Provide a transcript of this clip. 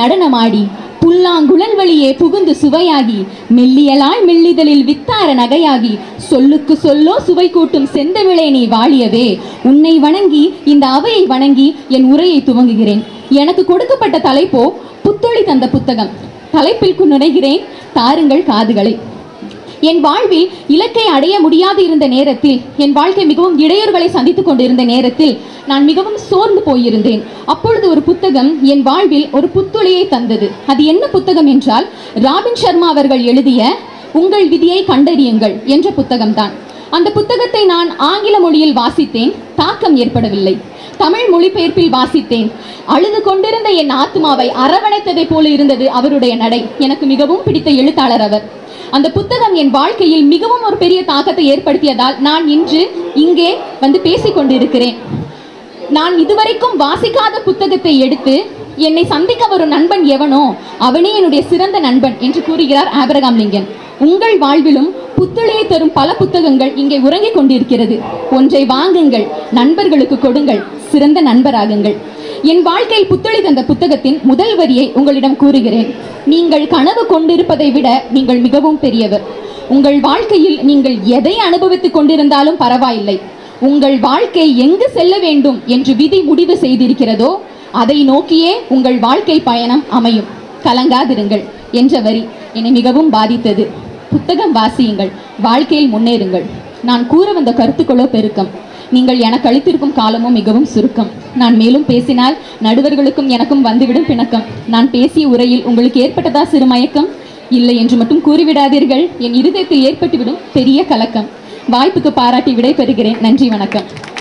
நடனமாடி புல்லாங்குழல் வழியே புகுந்து சுவையாகி மெல்லியலாய் மெல்லிதழில் வித்தார நகையாகி சொல்லுக்கு சொல்லோ சுவை கூட்டும் செந்தமிழே நீ வாழியவே உன்னை வணங்கி இந்த அவையை வணங்கி என் உரையை துவங்குகிறேன் எனக்கு கொடுக்கப்பட்ட தலைப்போ புத்தொளி தந்த புத்தகம் தலைப்பில் நுழைகிறேன் தாருங்கள் காதுகளை என் வாழ்வில் இலக்கை அடைய முடியாது இருந்த நேரத்தில் என் வாழ்க்கை மிகவும் இடையூறுகளை சந்தித்துக் கொண்டிருந்த நேரத்தில் நான் மிகவும் சோர்ந்து போயிருந்தேன் அப்பொழுது ஒரு புத்தகம் என் வாழ்வில் ஒரு புத்துளியை தந்தது அது என்ன புத்தகம் என்றால் ராபின் சர்மா அவர்கள் எழுதிய உங்கள் விதியை கண்டறியுங்கள் என்ற புத்தகம்தான் அந்த புத்தகத்தை நான் ஆங்கில மொழியில் வாசித்தேன் தாக்கம் ஏற்படவில்லை தமிழ் மொழிபெயர்ப்பில் வாசித்தேன் அழுது கொண்டிருந்த என் ஆத்மாவை அரவணைத்ததைப் போல இருந்தது அவருடைய நடை எனக்கு மிகவும் பிடித்த எழுத்தாளர் அவர் அந்த புத்தகம் என் வாழ்க்கையில் மிகவும் ஒரு பெரிய தாக்கத்தை ஏற்படுத்தியதால் நான் இன்று இங்கே வந்து பேசிக் கொண்டிருக்கிறேன் நான் இதுவரைக்கும் வாசிக்காத புத்தகத்தை எடுத்து என்னை சந்திக்க வரும் நண்பன் எவனோ அவனே என்னுடைய சிறந்த நண்பன் என்று கூறுகிறார் ஆபிரகாம் லிங்கன் உங்கள் வாழ்விலும் புத்துளையை தரும் பல புத்தகங்கள் இங்கே உறங்கிக் கொண்டிருக்கிறது ஒன்றை வாங்குங்கள் நண்பர்களுக்கு கொடுங்கள் சிறந்த நண்பராகுங்கள் என் வாழ்க்கையில் புத்தளி தந்த புத்தகத்தின் முதல் வரியை உங்களிடம் கூறுகிறேன் நீங்கள் கனவு கொண்டிருப்பதை விட நீங்கள் மிகவும் பெரியவர் உங்கள் வாழ்க்கையில் நீங்கள் எதை அனுபவித்துக் கொண்டிருந்தாலும் பரவாயில்லை உங்கள் வாழ்க்கை எங்கு செல்ல வேண்டும் என்று விதி முடிவு செய்திருக்கிறதோ அதை நோக்கியே உங்கள் வாழ்க்கை பயணம் அமையும் கலங்காதிருங்கள் என்ற வரி என்னை மிகவும் பாதித்தது புத்தகம் வாசியுங்கள் வாழ்க்கையில் முன்னேறுங்கள் நான் கூற வந்த கருத்துக்களோ பெருக்கம் நீங்கள் எனக்கு அளித்திருக்கும் காலமும் மிகவும் சுருக்கம் நான் மேலும் பேசினால் நடுவர்களுக்கும் எனக்கும் வந்துவிடும் பிணக்கம் நான் பேசிய உரையில் உங்களுக்கு ஏற்பட்டதா சிறு மயக்கம் இல்லை என்று மட்டும் கூறிவிடாதீர்கள் என் இருதயத்தில் ஏற்பட்டுவிடும் பெரிய கலக்கம் வாய்ப்புக்கு பாராட்டி விடை பெறுகிறேன் நன்றி வணக்கம்